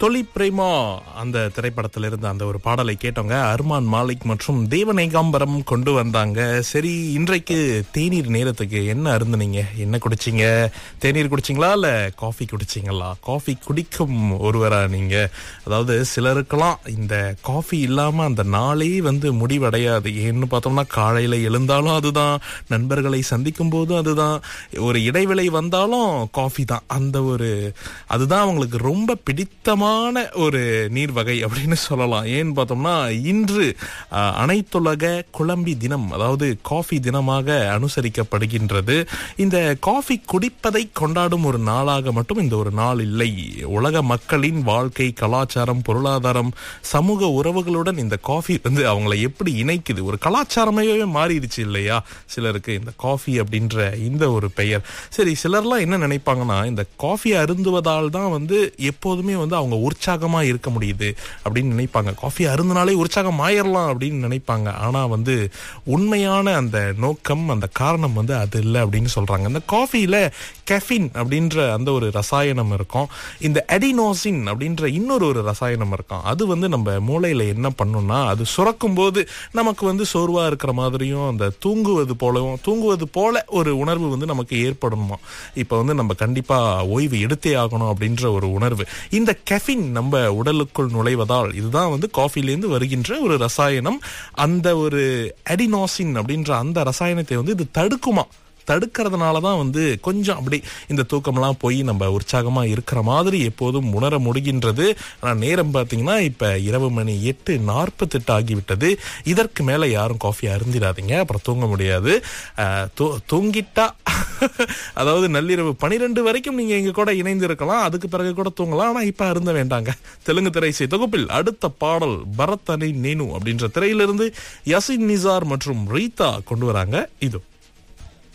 தொலி பிரேமா அந்த திரைப்படத்துல இருந்து அந்த ஒரு பாடலை கேட்டவங்க அர்மான் மாலிக் மற்றும் தேவநேகாம்பரம் கொண்டு வந்தாங்க சரி இன்றைக்கு தேநீர் நேரத்துக்கு என்ன அருந்துனீங்க என்ன குடிச்சீங்க தேநீர் குடிச்சீங்களா இல்ல காஃபி குடிச்சீங்களா காஃபி குடிக்கும் ஒருவரா நீங்க அதாவது சிலருக்கெல்லாம் இந்த காஃபி இல்லாம அந்த நாளே வந்து முடிவடையாது ஏன்னு பார்த்தோம்னா காலையில எழுந்தாலும் அதுதான் நண்பர்களை சந்திக்கும் போதும் அதுதான் ஒரு இடைவேளை வந்தாலும் காஃபி தான் அந்த ஒரு அதுதான் அவங்களுக்கு ரொம்ப பிடித்தமான ஒரு நீர் வகை அப்படின்னு சொல்லலாம் ஏன்னு பார்த்தோம்னா இன்று அஹ், அனைத்துலக குழம்பி தினம் அதாவது காஃபி தினமாக அனுசரிக்கப்படுகின்றது இந்த காஃபி குடிப்பதை கொண்டாடும் ஒரு நாளாக மட்டும் இந்த ஒரு நாள் இல்லை உலக மக்களின் வாழ்க்கை கலாச்சாரம் பொருளாதாரம் சமூக உறவுகளுடன் இந்த காஃபி வந்து அவங்கள எப்படி இணைக்குது ஒரு கலாச்சாரமே மாறிடுச்சு இல்லையா சிலருக்கு இந்த காஃபி அப்படின்ற இந்த ஒரு பெயர் சரி சிலர்லாம் என்ன நினைப்பாங்கன்னா இந்த காஃபி அருந்துவதால் தான் வந்து எப்போதுமே வந்து அவங்க உற்சாகமா இருக்க முடியுது அப்படின்னு நினைப்பாங்க காஃபி அருந்தினாலே உற்சாகம் ஆயிரலாம் அப்படின்னு நினைப்பாங்க ஆனா வந்து உண்மையான அந்த நோக்கம் அந்த காரணம் வந்து அது இல்லை அப்படின்னு சொல்றாங்க இந்த காஃபியில கெஃபின் அப்படின்ற அந்த ஒரு ரசாயனம் இருக்கும் இந்த எடினோசின் அப்படின்ற இன்னொரு ஒரு ரசாயனம் இருக்கும் அது வந்து நம்ம மூளையில என்ன பண்ணும்னா அது சுரக்கும் போது நமக்கு வந்து சோர்வா இருக்கிற மாதிரியும் அந்த தூங்குவது போலவும் தூங்குவது போல ஒரு உணர்வு வந்து நமக்கு ஏற்படணுமா இப்ப வந்து நம்ம கண்டிப்பா ஓய்வு எடுத்தே ஆகணும் அப்படின்ற ஒரு உணர்வு இந்த கெஃபின் நம்ம உடலுக்குள் நுழைவதால் இதுதான் வந்து காஃபிலேருந்து வருகின்ற ஒரு ரசாயனம் அந்த ஒரு அடினோசின் அப்படின்ற அந்த ரசாயனத்தை வந்து இது தடுக்குமா தடுக்கிறதுனால தான் வந்து கொஞ்சம் அப்படி இந்த தூக்கம்லாம் போய் நம்ம உற்சாகமா இருக்கிற மாதிரி எப்போதும் உணர முடிகின்றது ஆனால் நேரம் பார்த்தீங்கன்னா இப்ப இரவு மணி எட்டு நாற்பத்தெட்டு ஆகிவிட்டது இதற்கு மேல யாரும் காஃபி அருந்திடாதீங்க அப்புறம் தூங்க முடியாது அஹ், தூ- தூங்கிட்டா அதாவது நள்ளிரவு பனிரெண்டு வரைக்கும் நீங்க எங்க கூட இணைந்து இருக்கலாம் அதுக்கு பிறகு கூட தூங்கலாம் ஆனா இப்ப அருந்த வேண்டாங்க தெலுங்கு திரைசை தொகுப்பில் அடுத்த பாடல் பரத் அணி நேனு அப்படின்ற திரையிலிருந்து யசின் நிசார் மற்றும் ரீதா கொண்டு வராங்க இது